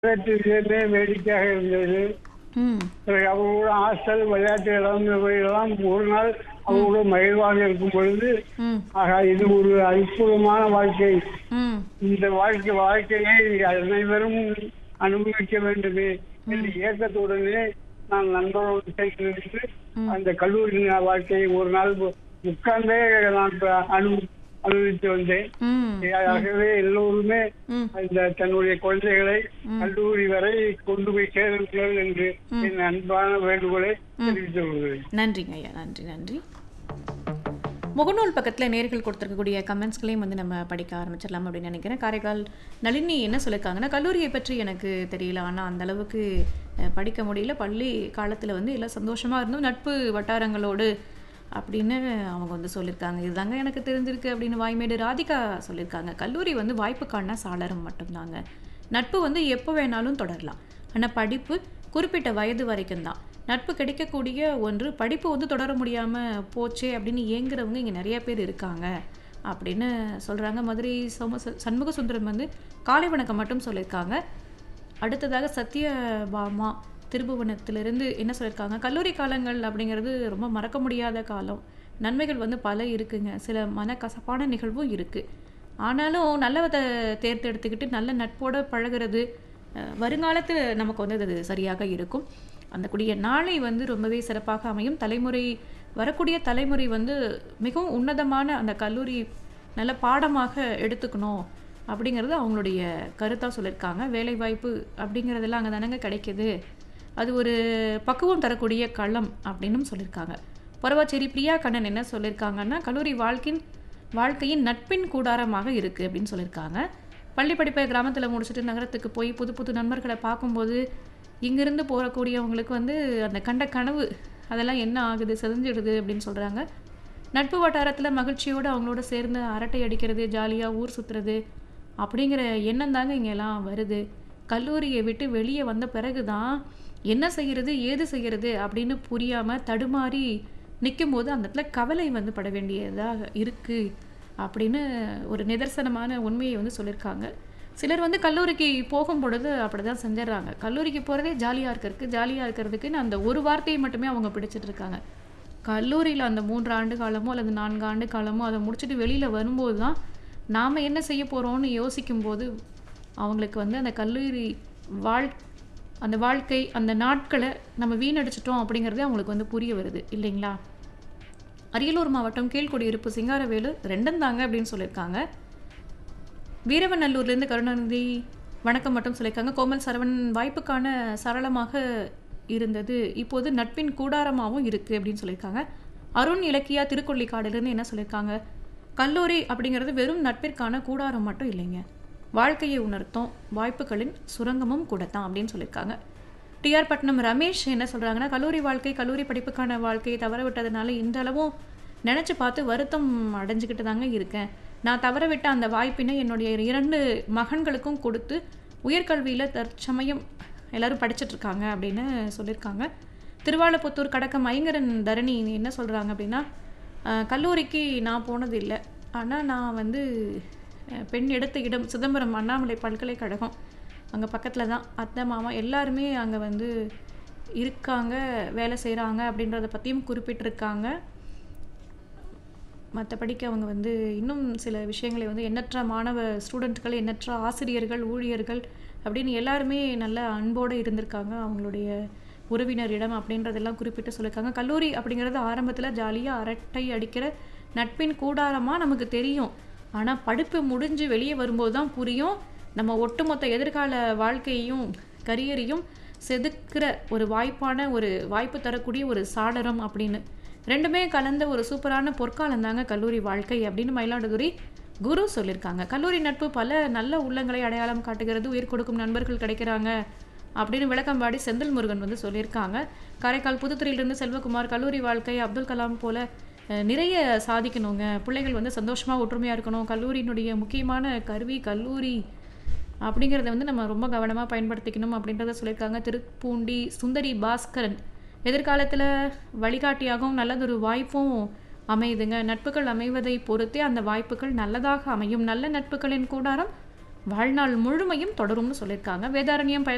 விளையாட்டுகளுமே வேடிக்கையாக இருந்தது ம் பிறகு அவங்களோட ஹாஸ்டல் விளையாட்டு இடம் இவையெல்லாம் ஒரு நாள் அவங்களோட மகிழ்வாக இருக்கும் பொழுது ம் ஆகா இது ஒரு அற்புதமான வாழ்க்கை ம் இந்த வாழ்க்கை வாழ்க்கையை அனைவரும் அனுபவிக்க வேண்டுமே என்ற இயக்கத்துடனே நான் நண்பரோடு சேர்ந்து அந்த கல்லூரி வாழ்க்கையை ஒரு நாள் உட்கார்ந்தே நான் ப- அனு அனுபவித்து வந்தேன் ம் ஆகவே எல்லோருமே ம் அந்த தன்னுடைய குழந்தைகளை கல்லூரி வரை கொண்டு போய் சேருங்கள் என்று என் அன்பான வேண்டுகோளை தெரிவித்துக் கொள்கிறேன் நன்றிங்க ஐயா நன்றி நன்றி முகநூல் பக்கத்தில் நேர்கள் கொடுத்துருக்கக்கூடிய கமெண்ட்ஸ்களையும் வந்து நம்ம படிக்க ஆரம்பிச்சிடலாம் அப்படின்னு நினைக்கிறேன் காரைக்கால் நளினி என்ன சொல்லியிருக்காங்கன்னா கல்லூரியை பற்றி எனக்கு தெரியல ஆனால் அந்த அளவுக்கு அஹ், படிக்க முடியல பள்ளி காலத்தில் வந்து எல்லாம் சந்தோஷமாக இருந்தோம் நட்பு வட்டாரங்களோடு அப்படின்னு அவங்க வந்து சொல்லியிருக்காங்க இதுதாங்க எனக்கு தெரிஞ்சிருக்கு அப்படின்னு வாய்மேடு ராதிகா சொல்லியிருக்காங்க கல்லூரி வந்து வாய்ப்புக்கான சாளரம் மட்டும்தாங்க நட்பு வந்து எப்போ வேணாலும் தொடரலாம் ஆனால் படிப்பு குறிப்பிட்ட வயது வரைக்கும் தான் நட்பு கிடைக்கக்கூடிய ஒன்று படிப்பு வந்து தொடர முடியாமல் போச்சே அப்படின்னு ஏங்குறவங்க இங்கே நிறைய பேர் இருக்காங்க அப்படின்னு சொல்கிறாங்க மதுரை சோம சண்முக சுந்தரம் வந்து காலை வணக்கம் மட்டும் சொல்லியிருக்காங்க அடுத்ததாக சத்யபாமா திருபுவனத்திலிருந்து என்ன சொல்லியிருக்காங்க கல்லூரி காலங்கள் அப்படிங்கிறது ரொம்ப மறக்க முடியாத காலம் நன்மைகள் வந்து பல இருக்குங்க சில மனக்கசப்பான நிகழ்வும் இருக்குது ஆனாலும் நல்லவதை தேர்ந்தெடுத்துக்கிட்டு நல்ல நட்போட பழகுறது அஹ், வருங்காலத்தில் நமக்கு வந்து அது சரியாக இருக்கும் அந்த கூடிய நாளை வந்து ரொம்பவே சிறப்பாக அமையும் தலைமுறை வரக்கூடிய தலைமுறை வந்து மிகவும் உன்னதமான அந்த கல்லூரி நல்ல பாடமாக எடுத்துக்கணும் அப்படிங்கிறது அவங்களுடைய கருத்தாக சொல்லியிருக்காங்க வேலைவாய்ப்பு அப்படிங்கிறதெல்லாம் அங்கே தானங்க கிடைக்குது அது ஒரு பக்குவம் தரக்கூடிய களம் அப்படின்னும் சொல்லியிருக்காங்க பரவாச்சேரி பிரியா கண்ணன் என்ன சொல்லியிருக்காங்கன்னா கல்லூரி வாழ்க்கையின் வாழ்க்கையின் நட்பின் கூடாரமாக இருக்குது அப்படின்னு சொல்லியிருக்காங்க பள்ளி படிப்பை கிராமத்தில் முடிச்சுட்டு நகரத்துக்கு போய் புது புது நண்பர்களை பார்க்கும்போது இங்கிருந்து போகக்கூடியவங்களுக்கு வந்து அந்த கண்ட கனவு அதெல்லாம் என்ன ஆகுது செதஞ்சிடுது அப்படின்னு சொல்கிறாங்க நட்பு வட்டாரத்தில் மகிழ்ச்சியோடு அவங்களோட சேர்ந்து அரட்டை அடிக்கிறது ஜாலியாக ஊர் சுற்றுறது அப்படிங்கிற எண்ணம் தாங்க இங்கெல்லாம் வருது கல்லூரியை விட்டு வெளியே வந்த பிறகு தான் என்ன செய்கிறது ஏது செய்கிறது அப்படின்னு புரியாமல் தடுமாறி நிற்கும்போது அந்த இடத்துல கவலை வந்து பட வேண்டியதாக இருக்குது அப்படின்னு ஒரு நிதர்சனமான உண்மையை வந்து சொல்லியிருக்காங்க சிலர் வந்து கல்லூரிக்கு போகும் பொழுது அப்படி தான் செஞ்சிடறாங்க கல்லூரிக்கு போகிறதே ஜாலியாக இருக்கிறதுக்கு ஜாலியாக இருக்கிறதுக்குன்னு அந்த ஒரு வார்த்தையை மட்டுமே அவங்க பிடிச்சிட்டு இருக்காங்க கல்லூரியில் அந்த மூன்று ஆண்டு காலமோ அல்லது நான்கு ஆண்டு காலமோ அதை முடிச்சுட்டு வெளியில் வரும்போது தான் நாம் என்ன செய்ய போகிறோம்னு யோசிக்கும்போது அவங்களுக்கு வந்து அந்த கல்லூரி வாழ் அந்த வாழ்க்கை அந்த நாட்களை நம்ம வீணடிச்சிட்டோம் அப்படிங்கிறதே அவங்களுக்கு வந்து புரிய வருது இல்லைங்களா அரியலூர் மாவட்டம் கீழ்குடியிருப்பு சிங்காரவேலு ரெண்டும் தாங்க அப்படின்னு சொல்லியிருக்காங்க வீரவநல்லூர்லேருந்து கருணாநிதி வணக்கம் மட்டும் சொல்லியிருக்காங்க கோமல் சரவணன் வாய்ப்புக்கான சரளமாக இருந்தது இப்போது நட்பின் கூடாரமாகவும் இருக்குது அப்படின்னு சொல்லியிருக்காங்க அருண் இலக்கியா திருக்கொள்ளிக்காடுலேருந்து என்ன சொல்லியிருக்காங்க கல்லூரி அப்படிங்கிறது வெறும் நட்பிற்கான கூடாரம் மட்டும் இல்லைங்க வாழ்க்கையை உணர்த்தும் வாய்ப்புகளின் சுரங்கமும் கூட தான் அப்படின்னு சொல்லியிருக்காங்க டிஆர் பட்னம் ரமேஷ் என்ன சொல்கிறாங்கன்னா கல்லூரி வாழ்க்கை கல்லூரி படிப்புக்கான வாழ்க்கையை தவற விட்டதுனால இன்றளவும் நினச்சி பார்த்து வருத்தம் அடைஞ்சுக்கிட்டு தாங்க இருக்கேன் நான் தவற விட்ட அந்த வாய்ப்பினை என்னுடைய இரண்டு மகன்களுக்கும் கொடுத்து உயர்கல்வியில் தற்சமயம் எல்லாரும் படிச்சிட்டு இருக்காங்க அப்படின்னு சொல்லியிருக்காங்க திருவாலப்புத்தூர் கடக்கம் ஐங்கரன் தரணி என்ன சொல்கிறாங்க அப்படின்னா அஹ், கல்லூரிக்கு நான் போனது இல்லை ஆனால் நான் வந்து அஹ், பெண் எடுத்த இடம் சிதம்பரம் அண்ணாமலை பல்கலைக்கழகம் அங்கே பக்கத்தில் தான் அத்தை மாமா எல்லாருமே அங்கே வந்து இருக்காங்க வேலை செய்கிறாங்க அப்படின்றத பற்றியும் குறிப்பிட்டிருக்காங்க மற்றபடிக்கு அவங்க வந்து இன்னும் சில விஷயங்களை வந்து எண்ணற்ற மாணவ ஸ்டூடெண்ட்கள் எண்ணற்ற ஆசிரியர்கள் ஊழியர்கள் அப்படின்னு எல்லாருமே நல்ல அன்போடு இருந்திருக்காங்க அவங்களுடைய உறவினரிடம் அப்படின்றதெல்லாம் குறிப்பிட்டு சொல்லியிருக்காங்க கல்லூரி அப்படிங்கிறது ஆரம்பத்தில் ஜாலியாக அரட்டை அடிக்கிற நட்பின் கூடாரமாக நமக்கு தெரியும் ஆனால் படிப்பு முடிஞ்சு வெளியே வரும்போது தான் புரியும் நம்ம ஒட்டுமொத்த எதிர்கால வாழ்க்கையையும் கரியரையும் செதுக்கிற ஒரு வாய்ப்பான ஒரு வாய்ப்பு தரக்கூடிய ஒரு சாளரம் அப்படின்னு ரெண்டுமே கலந்த ஒரு சூப்பரான பொற்காலம் தாங்க கல்லூரி வாழ்க்கை அப்படின்னு மயிலாடுதுறை குரு சொல்லியிருக்காங்க கல்லூரி நட்பு பல நல்ல உள்ளங்களை அடையாளம் காட்டுகிறது உயிர் கொடுக்கும் நண்பர்கள் கிடைக்கிறாங்க அப்படின்னு விளக்கம்பாடி செந்தில் முருகன் வந்து சொல்லியிருக்காங்க காரைக்கால் புதுத்துறையிலிருந்து செல்வகுமார் கல்லூரி வாழ்க்கை அப்துல் கலாம் போல அஹ், நிறைய சாதிக்கணுங்க பிள்ளைகள் வந்து சந்தோஷமாக ஒற்றுமையாக இருக்கணும் கல்லூரியினுடைய முக்கியமான கருவி கல்லூரி அப்படிங்கிறத வந்து நம்ம ரொம்ப கவனமாக பயன்படுத்திக்கணும் அப்படின்றத சொல்லியிருக்காங்க திருப்பூண்டி சுந்தரி பாஸ்கரன் எதிர்காலத்தில் வழிகாட்டியாகவும் நல்லதொரு வாய்ப்பும் அமையுதுங்க நட்புகள் அமைவதை பொறுத்தே அந்த வாய்ப்புகள் நல்லதாக அமையும் நல்ல நட்புகளின் கூடாரம் வாழ்நாள் முழுமையும் தொடரும்னு சொல்லியிருக்காங்க வேதாரண்யம் பய